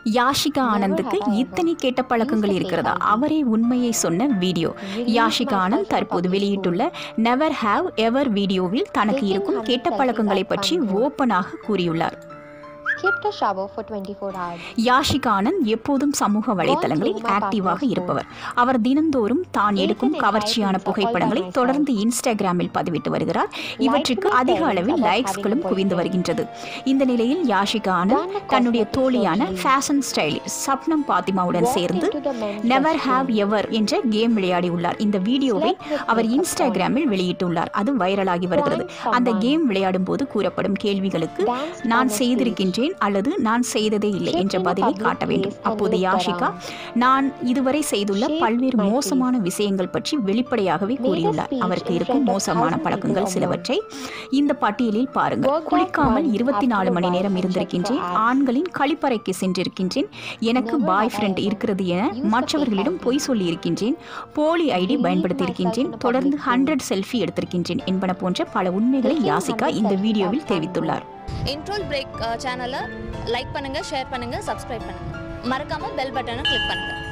யாஷிகா ஆனந்துக்கு இத்தனை கெட்ட பழக்கங்கள் இருக்கிறதா அவரே உண்மையை சொன்ன வீடியோ யாஷிகா ஆனந்த் தற்போது வெளியிட்டுள்ள நெவர் ஹேவ் எவர் வீடியோவில் தனக்கு இருக்கும் கெட்ட பழக்கங்களை பற்றி ஓப்பனாக கூறியுள்ளார் Skipped a shower for 24 hours. Yashika Anand எப்போதும் சமூக வலைத்தளங்களில் ஆக்டிவாக இருப்பவர் அவர் தினந்தோறும் தான் எடுக்கும் கவர்ச்சியான புகைப்படங்களை தொடர்ந்து இன்ஸ்டாகிராமில் பதிவிட்டு வருகிறார் இவற்றுக்கு அதிக அளவில் லைக்ஸ்களும் குவிந்து வருகின்றது இந்த நிலையில் யாஷிகா ஆனந்த் தன்னுடைய தோழியான ஃபேஷன் ஸ்டைலில் சப்னம் பாத்திமாவுடன் சேர்ந்து நெவர் ஹேவ் எவர் என்ற கேம் விளையாடியுள்ளார் இந்த வீடியோவை அவர் இன்ஸ்டாகிராமில் வெளியிட்டுள்ளார் அது வைரலாகி வருகிறது அந்த கேம் விளையாடும் போது கூறப்படும் கேள்விகளுக்கு நான் செய்திருக்கின்றேன் அல்லது நான் செய்ததே இல்லை என்ற பதிலை காட்ட வேண்டும் அப்போது யாஷிகா நான் இதுவரை செய்துள்ள பல்வேறு மோசமான விஷயங்கள் பற்றி வெளிப்படையாகவே கூறியுள்ளார் அவருக்கு இருக்கும் மோசமான பழக்கங்கள் சிலவற்றை இந்த பட்டியலில் பாருங்கள் குளிக்காமல் இருபத்தி நாலு மணி நேரம் இருந்திருக்கின்றேன் ஆண்களின் கழிப்பறைக்கு சென்றிருக்கின்றேன் எனக்கு பாய் ஃப்ரெண்ட் இருக்கிறது என மற்றவர்களிடம் பொய் சொல்லி இருக்கின்றேன் போலி ஐடி பயன்படுத்தி இருக்கின்றேன் தொடர்ந்து ஹண்ட்ரட் செல்ஃபி எடுத்திருக்கின்றேன் என்பன போன்ற பல உண்மைகளை யாசிகா இந்த வீடியோவில் தெரிவித்துள்ளார் இன்ட்ரோல் பிரேக் சேனலை லைக் பண்ணுங்கள் ஷேர் பண்ணுங்கள் சப்ஸ்கிரைப் பண்ணுங்கள் மறக்காமல் பெல் பட்டனை கிளிக் பண்ணுங்கள்